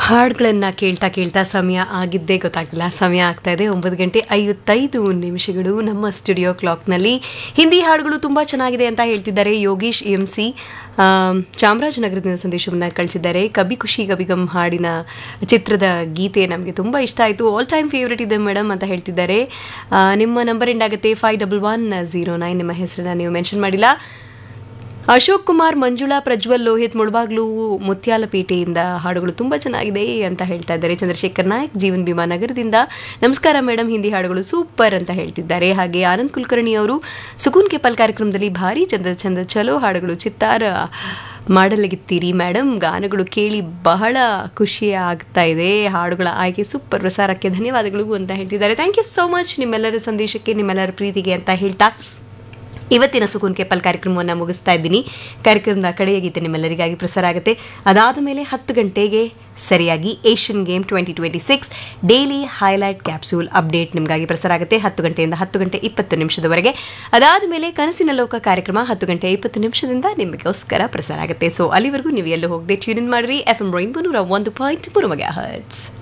ಹಾಡುಗಳನ್ನು ಕೇಳ್ತಾ ಕೇಳ್ತಾ ಸಮಯ ಆಗಿದ್ದೇ ಗೊತ್ತಾಗಿಲ್ಲ ಸಮಯ ಆಗ್ತಾ ಇದೆ ಒಂಬತ್ತು ಗಂಟೆ ಐವತ್ತೈದು ನಿಮಿಷಗಳು ನಮ್ಮ ಸ್ಟುಡಿಯೋ ಕ್ಲಾಕ್ನಲ್ಲಿ ಹಿಂದಿ ಹಾಡುಗಳು ತುಂಬ ಚೆನ್ನಾಗಿದೆ ಅಂತ ಹೇಳ್ತಿದ್ದಾರೆ ಯೋಗೀಶ್ ಎಂ ಸಿ ಚಾಮರಾಜನಗರದಿಂದ ಸಂದೇಶವನ್ನು ಕಳಿಸಿದ್ದಾರೆ ಕಬಿ ಖುಷಿ ಕಬಿಗಮ್ ಹಾಡಿನ ಚಿತ್ರದ ಗೀತೆ ನಮಗೆ ತುಂಬ ಇಷ್ಟ ಆಯಿತು ಆಲ್ ಟೈಮ್ ಫೇವ್ರೇಟ್ ಇದೆ ಮೇಡಮ್ ಅಂತ ಹೇಳ್ತಿದ್ದಾರೆ ಆ, ನಿಮ್ಮ ನಂಬರ್ ಎಂಡ್ ಆಗುತ್ತೆ five double one zero nine ನಿಮ್ಮ ಹೆಸರನ್ನ ನೀವು ಮೆನ್ಷನ್ ಮಾಡಿಲ್ಲ ಅಶೋಕ್ ಕುಮಾರ್ ಮಂಜುಳಾ ಪ್ರಜ್ವಲ್ ಲೋಹಿತ್ ಮುಳಬಾಗ್ಲು ಮುತ್ಯಾಲಪೇಟೆಯಿಂದ ಹಾಡುಗಳು ತುಂಬ ಚೆನ್ನಾಗಿದೆ ಅಂತ ಹೇಳ್ತಾ ಇದ್ದಾರೆ ಚಂದ್ರಶೇಖರ್ ನಾಯಕ್ ಜೀವನ್ ಭೀಮಾ ನಗರದಿಂದ ನಮಸ್ಕಾರ ಮೇಡಮ್ ಹಿಂದಿ ಹಾಡುಗಳು ಸೂಪರ್ ಅಂತ ಹೇಳ್ತಿದ್ದಾರೆ ಹಾಗೆ ಆನಂದ್ ಕುಲಕರ್ಣಿ ಅವರು ಸುಕೂನ್ ಕೆಪಲ್ ಕಾರ್ಯಕ್ರಮದಲ್ಲಿ ಭಾರಿ ಚಂದ ಚಂದ ಚಲೋ ಹಾಡುಗಳು ಚಿತ್ತಾರ ಮಾಡಲಾಗಿತ್ತೀರಿ ಮೇಡಮ್ ಗಾನಗಳು ಕೇಳಿ ಬಹಳ ಖುಷಿ ಆಗ್ತಾ ಇದೆ ಹಾಡುಗಳ ಆಯ್ಕೆ ಸೂಪರ್ ಪ್ರಸಾರಕ್ಕೆ ಧನ್ಯವಾದಗಳು ಅಂತ ಹೇಳ್ತಿದ್ದಾರೆ ಥ್ಯಾಂಕ್ ಯು ಸೋ ಮಚ್ ನಿಮ್ಮೆಲ್ಲರ ಸಂದೇಶಕ್ಕೆ ನಿಮ್ಮೆಲ್ಲರ ಪ್ರೀತಿಗೆ ಅಂತ ಹೇಳ್ತಾ ಇವತ್ತಿನ ಸುಕೂನ್ ಕೆಪಲ್ ಕಾರ್ಯಕ್ರಮವನ್ನು ಮುಗಿಸ್ತಾ ಇದ್ದೀನಿ ಕಾರ್ಯಕ್ರಮದ ಕಡೆಯ ಗೀತೆ ನಿಮ್ಮೆಲ್ಲರಿಗಾಗಿ ಪ್ರಸಾರ ಆಗುತ್ತೆ ಅದಾದ ಮೇಲೆ ಹತ್ತು ಗಂಟೆಗೆ ಸರಿಯಾಗಿ Asian game twenty twenty six daily highlight capsule update ನಿಮಗಾಗಿ ಪ್ರಸಾರ ಆಗುತ್ತೆ ಹತ್ತು ಗಂಟೆಯಿಂದ ಹತ್ತು ಗಂಟೆ ಇಪ್ಪತ್ತು ನಿಮಿಷದವರೆಗೆ ಅದಾದ ಮೇಲೆ ಕನಸಿನ ಲೋಕ ಕಾರ್ಯಕ್ರಮ ಹತ್ತು ಗಂಟೆ ಇಪ್ಪತ್ತು ನಿಮಿಷದಿಂದ ನಿಮಗೋಸ್ಕರ ಪ್ರಸಾರ ಆಗುತ್ತೆ ಸೊ ಅಲ್ಲಿವರೆಗೂ ನೀವು ಎಲ್ಲೂ ಹೋಗದೆ ಟ್ಯೂನ್ ಇನ್ ಮಾಡಿರಿ ಎಫ್ ಎಂ ರೈನ್ಬೋ ನೂರ ಒಂದು ಪಾಯಿಂಟ್ ಮೂರು ಮೆಗಾ ಹರ್ಟ್ಸ್